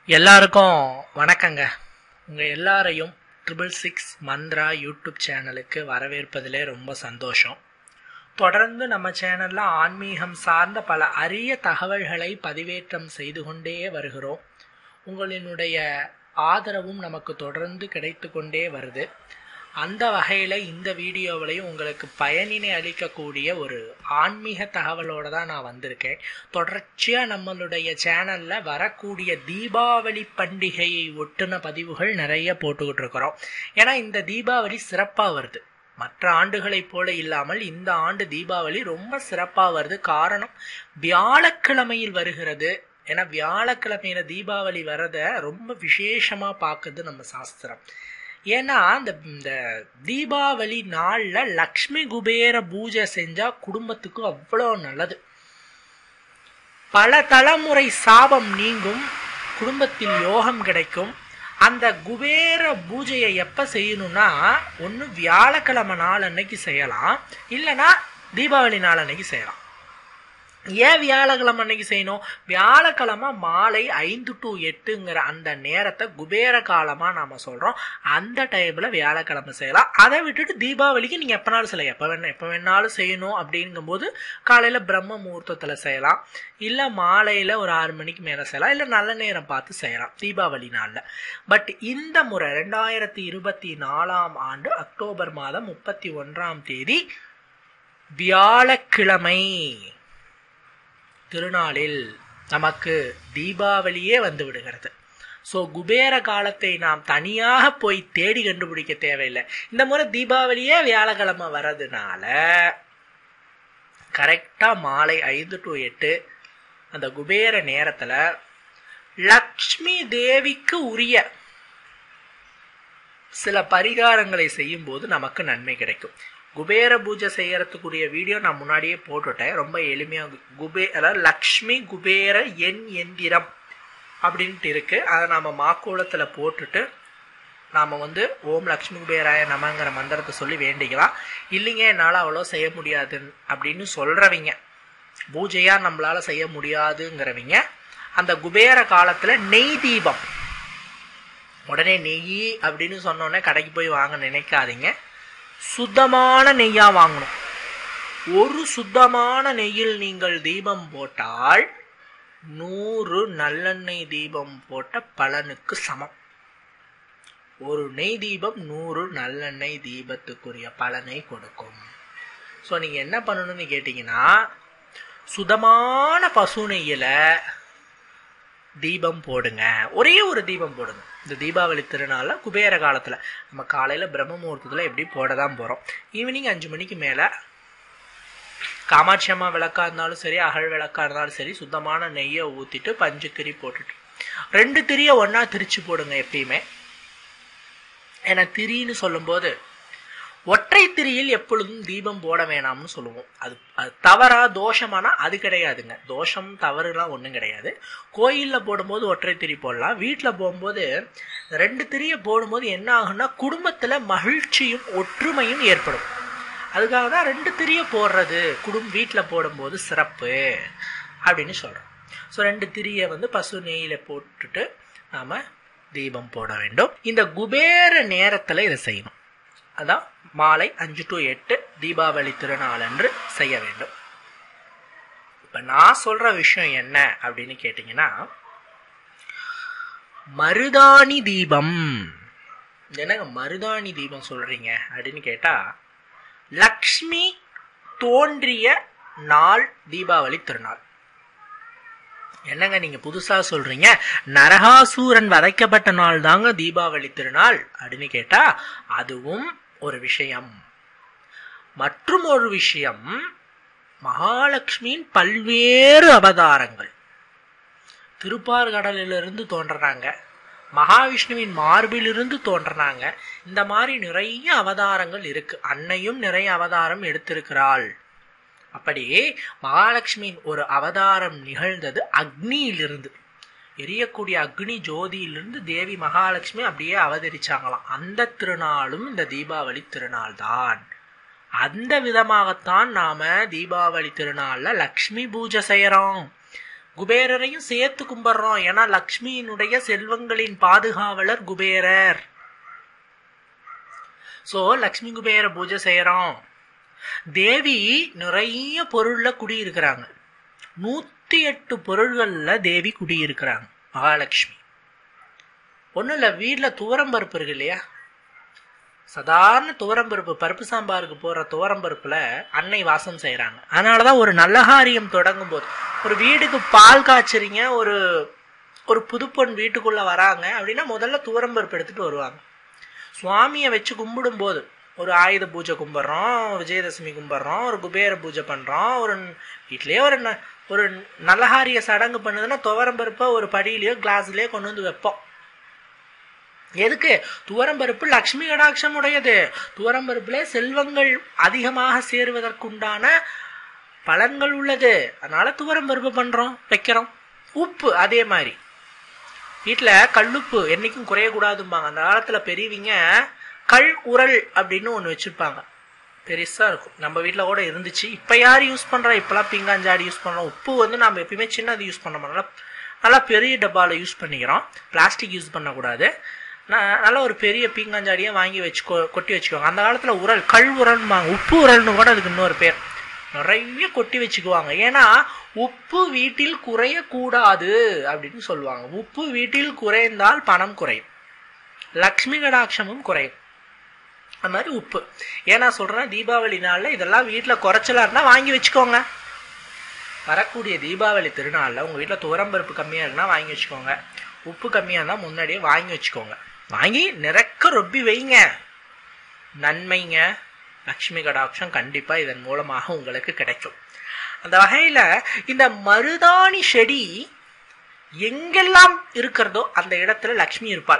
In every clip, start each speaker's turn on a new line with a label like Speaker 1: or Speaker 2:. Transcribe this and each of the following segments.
Speaker 1: எல்லாருக்கும் வணக்கங்க உங்கள் எல்லாரையும் ட்ரிபிள் சிக்ஸ் மந்த்ரா யூடியூப் சேனலுக்கு வரவேற்பதிலே ரொம்ப சந்தோஷம் தொடர்ந்து நம்ம சேனலில் ஆன்மீகம் சார்ந்த பல அரிய தகவல்களை பதிவேற்றம் செய்து கொண்டே வருகிறோம் உங்களினுடைய ஆதரவும் நமக்கு தொடர்ந்து கிடைத்து கொண்டே வருது அந்த வகையில் இந்த வீடியோவிலையும் உங்களுக்கு பயனினை அளிக்கக்கூடிய ஒரு ஆன்மீக தகவலோடு தான் நான் வந்திருக்கேன் தொடர்ச்சியாக நம்மளுடைய சேனலில் வரக்கூடிய தீபாவளி பண்டிகையை ஒட்டுன பதிவுகள் நிறைய போட்டுக்கிட்டு இருக்கிறோம் ஏன்னா இந்த தீபாவளி சிறப்பாக வருது மற்ற ஆண்டுகளைப் போல இல்லாமல் இந்த ஆண்டு தீபாவளி ரொம்ப சிறப்பாக வருது காரணம் வியாழக்கிழமையில் வருகிறது ஏன்னா வியாழக்கிழமையில தீபாவளி வரத ரொம்ப விசேஷமா பார்க்குது நம்ம சாஸ்திரம் ஏன்னா இந்த இந்த தீபாவளி நாளில் லக்ஷ்மி குபேர பூஜை செஞ்சா குடும்பத்துக்கு அவ்வளோ நல்லது பல தலைமுறை சாபம் நீங்கும் குடும்பத்தில் யோகம் கிடைக்கும் அந்த குபேர பூஜையை எப்போ செய்யணும்னா ஒன்று வியாழக்கிழமை நாள் அன்னைக்கு செய்யலாம் இல்லைன்னா தீபாவளி நாள் அன்னைக்கு செய்யலாம் ஏன் வியாழக்கிழமை அன்னைக்கு செய்யணும் வியாழக்கிழமை மாலை ஐந்து டு எட்டுங்கிற அந்த நேரத்தை குபேர காலமாக நாம் சொல்கிறோம் அந்த டைமில் வியாழக்கிழமை செய்யலாம் அதை விட்டுட்டு தீபாவளிக்கு நீங்கள் எப்போனாலும் செய்யலாம் எப்போ வேணா எப்போ வேணாலும் செய்யணும் அப்படிங்கும்போது காலையில் பிரம்ம முகூர்த்தத்தில் செய்யலாம் இல்லை மாலையில் ஒரு ஆறு மணிக்கு மேலே செய்யலாம் இல்லை நல்ல நேரம் பார்த்து செய்யலாம் தீபாவளி நாளில் பட் இந்த முறை ரெண்டாயிரத்தி இருபத்தி நாலாம் ஆண்டு அக்டோபர் மாதம் முப்பத்தி ஒன்றாம் தேதி வியாழக்கிழமை திருநாளில் நமக்கு தீபாவளியே வந்து விடுகிறது ஸோ குபேர காலத்தை நாம் தனியாக போய் தேடி கண்டுபிடிக்க தேவையில்லை இந்த முறை தீபாவளியே வியாழக்கிழமை வர்றதுனால கரெக்டாக மாலை ஐந்து டு எட்டு அந்த குபேர நேரத்தில் லக்ஷ்மி தேவிக்கு உரிய சில பரிகாரங்களை செய்யும் போது நமக்கு நன்மை கிடைக்கும் குபேர பூஜை செய்யறதுக்குரிய வீடியோ நான் முன்னாடியே போட்டுட்டேன் ரொம்ப எளிமையாக குபே அதாவது லக்ஷ்மி குபேர என் எந்திரம் அப்படின்ட்டு இருக்கு அதை நாம் மாக்கோளத்தில் போட்டுட்டு நாம் வந்து ஓம் லக்ஷ்மி குபேராய நமங்கிற மந்திரத்தை சொல்லி வேண்டிக்கலாம் இல்லைங்க என்னால் அவ்வளோ செய்ய முடியாது அப்படின்னு சொல்கிறவங்க பூஜையாக நம்மளால் செய்ய முடியாதுங்கிறவங்க அந்த குபேர காலத்தில் நெய் தீபம் உடனே நெய் அப்படின்னு சொன்னோடனே கடைக்கு போய் வாங்க நினைக்காதீங்க சுத்தமான நெய்யா வாங்கணும் ஒரு சுத்தமான நெய்யில் நீங்கள் தீபம் போட்டால் நூறு நல்லெண்ணெய் தீபம் போட்ட பலனுக்கு சமம் ஒரு நெய் தீபம் நூறு நல்லெண்ணெய் தீபத்துக்குரிய பலனை கொடுக்கும் ஸோ நீங்கள் என்ன பண்ணணும்னு கேட்டிங்கன்னா சுதமான பசு நெய்யில் தீபம் போடுங்க ஒரே ஒரு தீபம் போடுங்க இந்த தீபாவளி திருநாளில் குபேர காலத்தில் நம்ம காலையில் பிரம்ம முகூர்த்தத்தில் எப்படி போட தான் போகிறோம் ஈவினிங் அஞ்சு மணிக்கு மேலே காமாட்சி அம்மா விளக்காக இருந்தாலும் சரி அகழ் விளக்காக இருந்தாலும் சரி சுத்தமான நெய்யை ஊற்றிட்டு பஞ்சு திரி போட்டுட்டு ரெண்டு திரியை ஒன்றா திரிச்சு போடுங்க எப்பயுமே ஏன்னா திரின்னு சொல்லும்போது ஒற்றை திரியில் எப்பொழுதும் தீபம் போட வேணாம்னு சொல்லுவோம் அது அது தவறா தோஷமானா அது கிடையாதுங்க தோஷம் தவறுலாம் ஒன்றும் கிடையாது கோயிலில் போடும்போது ஒற்றை திரி போடலாம் வீட்டில் போகும்போது ரெண்டு திரியை போடும்போது என்ன ஆகும்னா குடும்பத்தில் மகிழ்ச்சியும் ஒற்றுமையும் ஏற்படும் அதுக்காக தான் ரெண்டு திரியை போடுறது குடும் வீட்டில் போடும்போது சிறப்பு அப்படின்னு சொல்கிறோம் ஸோ ரெண்டு திரியை வந்து பசு நெய்யில் போட்டுட்டு நாம் தீபம் போட வேண்டும் இந்த குபேர நேரத்தில் இதை செய்யணும் அதான் மாலை அஞ்சு டு எட்டு தீபாவளி திருநாள் அன்று செய்ய வேண்டும் இப்போ நான் சொல்ற விஷயம் என்ன அப்படின்னு கேட்டிங்கன்னா மருதாணி தீபம் என்னங்க மருதாணி தீபம் சொல்றீங்க அப்படின்னு கேட்டா லக்ஷ்மி தோன்றிய நாள் தீபாவளி திருநாள் என்னங்க நீங்க புதுசா சொல்றீங்க நரகாசூரன் வதைக்கப்பட்ட நாள் தாங்க தீபாவளி திருநாள் அப்படின்னு கேட்டா அதுவும் ஒரு விஷயம் மற்றும் ஒரு விஷயம் மகாலட்சுமியின் பல்வேறு அவதாரங்கள் திருப்பார்கடலிலிருந்து தோன்றுறாங்க மகாவிஷ்ணுவின் மார்பிலிருந்து தோன்றினாங்க இந்த மாதிரி நிறைய அவதாரங்கள் இருக்கு அன்னையும் நிறைய அவதாரம் எடுத்திருக்கிறாள் அப்படி மகாலட்சுமியின் ஒரு அவதாரம் நிகழ்ந்தது அக்னியிலிருந்து எரியக்கூடிய அக்னி ஜோதியிலிருந்து தேவி மகாலட்சுமி அப்படியே அவதரிச்சாங்களாம் அந்த திருநாளும் இந்த தீபாவளி திருநாள் தான் அந்த விதமாகத்தான் நாம தீபாவளி திருநாள்ல லக்ஷ்மி பூஜை செய்யறோம் குபேரரையும் சேர்த்து கும்பிடுறோம் ஏன்னா லக்ஷ்மியினுடைய செல்வங்களின் பாதுகாவலர் குபேரர் சோ லக்ஷ்மி குபேர பூஜை செய்யறோம் தேவி நிறைய பொருள்ல குடியிருக்கிறாங்க நூத்தி எட்டு பொருள்கள்ல தேவி குடியிருக்கிறாங்க மகாலட்சுமி ஒன்றும் இல்லை வீட்டில் துவரம்பருப்பு இருக்கு இல்லையா சாதாரண துவரம்பருப்பு பருப்பு சாம்பாருக்கு போடுற துவரம்பருப்புல அன்னை வாசம் செய்கிறாங்க அதனால தான் ஒரு நல்ல காரியம் தொடங்கும் போது ஒரு வீட்டுக்கு பால் காய்ச்சறீங்க ஒரு ஒரு புதுப்பொன் வீட்டுக்குள்ள வராங்க அப்படின்னா முதல்ல துவரம்பருப்பு எடுத்துட்டு வருவாங்க சுவாமியை வச்சு கும்பிடும் போது ஒரு ஆயுத பூஜை கும்பிட்றோம் விஜயதசமி கும்பிட்றோம் ஒரு குபேர பூஜை பண்ணுறோம் ஒரு வீட்லேயே ஒரு ந- ஒரு நல்லகாரிய சடங்கு பண்ணுதுன்னா துவரம்பருப்பை ஒரு படியிலையோ கிளாஸ்லயோ கொண்டு வந்து வைப்போம் எதுக்கு துவரம்பருப்பு லக்ஷ்மி கடாட்சம் உடையது துவரம்பருப்புல செல்வங்கள் அதிகமாக சேருவதற்குண்டான பலன்கள் உள்ளது அதனால துவரம்பருப்பு பண்றோம் வைக்கிறோம் உப்பு அதே மாதிரி வீட்டில் கல்லுப்பு என்னைக்கும் குறையக்கூடாதும்பாங்க அந்த காலத்தில் பெரியவங்க கல் உரல் அப்படின்னு ஒன்று வச்சுருப்பாங்க பெருசாக இருக்கும் நம்ம வீட்டில் கூட இருந்துச்சு இப்போ யார் யூஸ் பண்ணுறா இப்போலாம் பீங்காஞ்சாடி யூஸ் பண்ணுறோம் உப்பு வந்து நம்ம எப்பயுமே சின்னது யூஸ் பண்ண மாட்டோம் நல்லா நல்லா பெரிய டப்பாவில் யூஸ் பண்ணிக்கிறோம் பிளாஸ்டிக் யூஸ் பண்ணக்கூடாது ந- நல்ல ஒரு பெரிய பீங்காஞ்சாடியை வாங்கி வச்சு கொ- கொட்டி வச்சுக்குவாங்க அந்த காலத்தில் உரல் கல் உரல்பாங்க உப்பு உரல்னு கூட அதுக்கு இன்னொரு பேர் நிறைய கொட்டி வச்சுக்குவாங்க ஏன்னா உப்பு வீட்டில் குறையக்கூடாது அப்படின்னு சொல்லுவாங்க உப்பு வீட்டில் குறைந்தால் பணம் குறையும் லக்ஷ்மி கடாட்சமும் குறையும் அது மாதிரி உப்பு ஏன்னா சொல்றேன் தீபாவளி நாள்ல இதெல்லாம் வீட்டில் குறைச்சலா இருந்தா வாங்கி வச்சுக்கோங்க வரக்கூடிய தீபாவளி திருநாளில் உங்கள் வீட்டில் துவரம்பருப்பு கம்மியாக இருக்குன்னா வாங்கி வச்சுக்கோங்க உப்பு கம்மியாக இருந்தால் முன்னாடியே வாங்கி வச்சுக்கோங்க வாங்கி நிறக்க ரொப்பி வைங்க நன்மைங்க லக்ஷ்மி கடாட்சம் கண்டிப்பாக இதன் மூலமாக உங்களுக்கு கிடைக்கும் அந்த வகையில் இந்த மருதாணி செடி எங்கெல்லாம் இருக்கிறதோ அந்த இடத்துல லக்ஷ்மி இருப்பாள்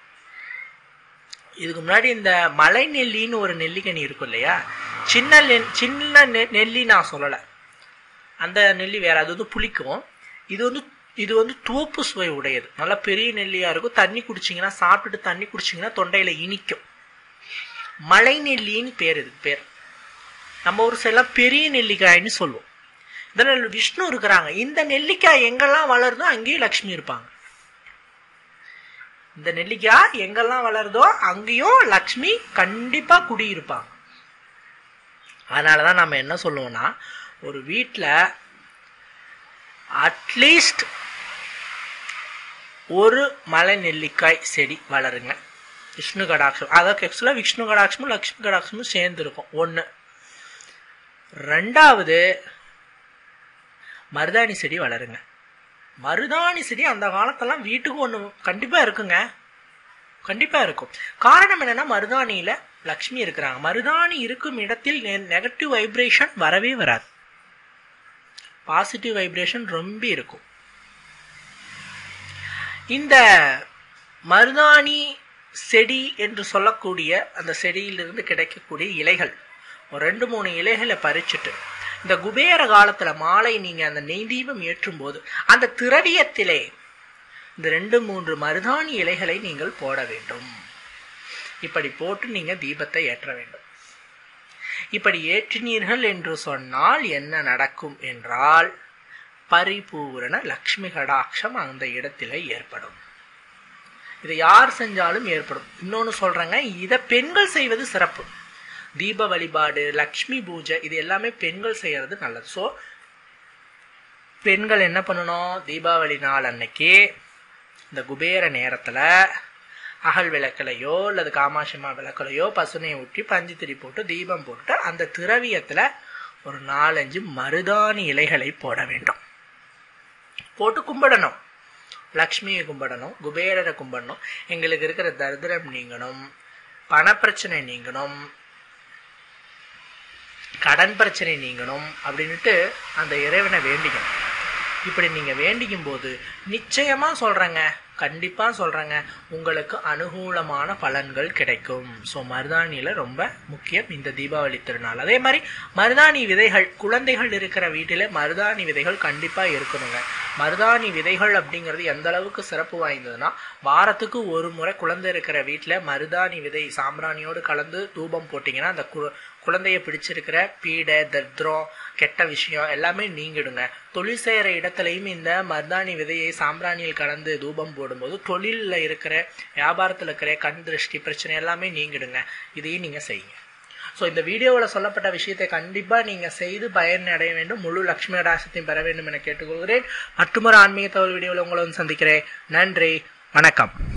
Speaker 1: இதுக்கு முன்னாடி இந்த மலை நெல்லின்னு ஒரு நெல்லிக்கனி இருக்கும் இல்லையா சின்ன நெல் சின்ன நெ- நெல்லி நான் சொல்லலை அந்த நெல்லி வேற அது வந்து புளிக்கும் இது வந்து இது வந்து துவப்பு சுவை உடையது நல்லா பெரிய நெல்லியா இருக்கும் தண்ணி குடிச்சிங்கன்னா சாப்பிட்டுட்டு தண்ணி குடிச்சிங்கன்னா தொண்டையில இனிக்கும் மலை நெல்லின்னு பேர் இதுக்கு பேர் நம்ம ஒரு சில பெரிய நெல்லிக்காய்ன்னு சொல்லுவோம் இதில் விஷ்ணு இருக்கிறாங்க இந்த நெல்லிக்காய் எங்கெல்லாம் வளருதோ அங்கேயும் லக்ஷ்மி இருப்பாங்க இந்த நெல்லிக்காய் எங்கெல்லாம் வளருதோ அங்கேயும் லக்ஷ்மி கண்டிப்பா குடியிருப்பாங்க அதனாலதான் நம்ம என்ன சொல்லுவோம்னா ஒரு வீட்டில் அட்லீஸ்ட் ஒரு மலை நெல்லிக்காய் செடி வளருங்க விஷ்ணு கடாட்சம் அதாவது ஆக்சுவலாக விஷ்ணு கடாட்சமும் லக்ஷ்மி கடாட்சமும் சேர்ந்து இருக்கும் ஒன்று ரெண்டாவது மருதாணி செடி வளருங்க மருதாணி செடி அந்த காலத்தெல்லாம் வீட்டுக்கு ஒன்று கண்டிப்பாக இருக்குங்க கண்டிப்பாக இருக்கும் காரணம் என்னன்னா மருதாணியில் லக்ஷ்மி இருக்கிறாங்க மருதாணி இருக்கும் இடத்தில் நெகட்டிவ் வைப்ரேஷன் வரவே வராது பாசிட்டிவ் வைப்ரேஷன் ரொம்ப இருக்கும் இந்த மருதாணி செடி என்று சொல்லக்கூடிய அந்த செடியிலிருந்து கிடைக்கக்கூடிய இலைகள் ஒரு ரெண்டு மூணு இலைகளை பறிச்சுட்டு இந்த குபேர காலத்துல மாலை நீங்க அந்த நெய் தீபம் ஏற்றும் போது அந்த திரவியத்திலே இந்த ரெண்டு மூன்று மருதாணி இலைகளை நீங்கள் போட வேண்டும் இப்படி போட்டு நீங்க தீபத்தை ஏற்ற வேண்டும் இப்படி ஏற்றினீர்கள் என்று சொன்னால் என்ன நடக்கும் என்றால் பரிபூரண லக்ஷ்மி கடாட்சம் அந்த இடத்திலே ஏற்படும் இதை யார் செஞ்சாலும் ஏற்படும் இன்னொன்னு சொல்றேங்க இதை பெண்கள் செய்வது சிறப்பு தீப வழிபாடு லக்ஷ்மி பூஜை இது எல்லாமே பெண்கள் செய்யறது நல்லது ஸோ பெண்கள் என்ன பண்ணணும் தீபாவளி நாள் அன்னைக்கு இந்த குபேர நேரத்துல அகல் விளக்குலையோ அல்லது காமாட்சிமா விளக்குலையோ பசுனை ஊற்றி பஞ்சு திரி போட்டு தீபம் போட்டு அந்த திரவியத்துல ஒரு நாலஞ்சு மருதாணி இலைகளை போட வேண்டும் போட்டு கும்பிடணும் லக்ஷ்மியை கும்பிடணும் குபேரரை கும்பிடணும் எங்களுக்கு இருக்கிற தரித்திரம் நீங்கணும் பணப்பிரச்சனை நீங்கணும் கடன் பிரச்சனை நீங்கணும் அப்படின்ட்டு அந்த இறைவனை வேண்டிக்கணும் இப்படி நீங்க வேண்டிக்கும் போது நிச்சயமா சொல்றேங்க கண்டிப்பா சொல்றேங்க உங்களுக்கு அனுகூலமான பலன்கள் கிடைக்கும் ஸோ மருதாணியில ரொம்ப முக்கியம் இந்த தீபாவளி திருநாள் அதே மாதிரி மருதாணி விதைகள் குழந்தைகள் இருக்கிற வீட்டில மருதாணி விதைகள் கண்டிப்பா இருக்கணுங்க மருதாணி விதைகள் அப்படிங்கிறது எந்த அளவுக்கு சிறப்பு வாய்ந்ததுன்னா வாரத்துக்கு ஒரு முறை குழந்தை இருக்கிற வீட்டில் மருதாணி விதை சாம்பிராணியோடு கலந்து தூபம் போட்டிங்கன்னா அந்த கு- குழந்தைய பிடிச்சிருக்கிற பீடை தத்ரம் கெட்ட விஷயம் எல்லாமே நீங்கிடுங்க தொழில் செய்கிற இடத்துலையும் இந்த மருதாணி விதையை சாம்பிராணியில் கலந்து தூபம் போடும்போது தொழிலில் இருக்கிற வியாபாரத்தில் இருக்கிற கண் திருஷ்டி பிரச்சனை எல்லாமே நீங்கிடுங்க இதையும் நீங்கள் செய்யுங்க ஸோ இந்த வீடியோவில் சொல்லப்பட்ட விஷயத்தை கண்டிப்பாக நீங்கள் செய்து பயன் அடைய வேண்டும் முழு லக்ஷ்மி கடாசத்தையும் பெற வேண்டும் என கேட்டுக்கொள்கிறேன் மற்றொரு ஆன்மீக தகவல் வீடியோவில் உங்களை வந்து சந்திக்கிறேன் நன்றி வணக்கம்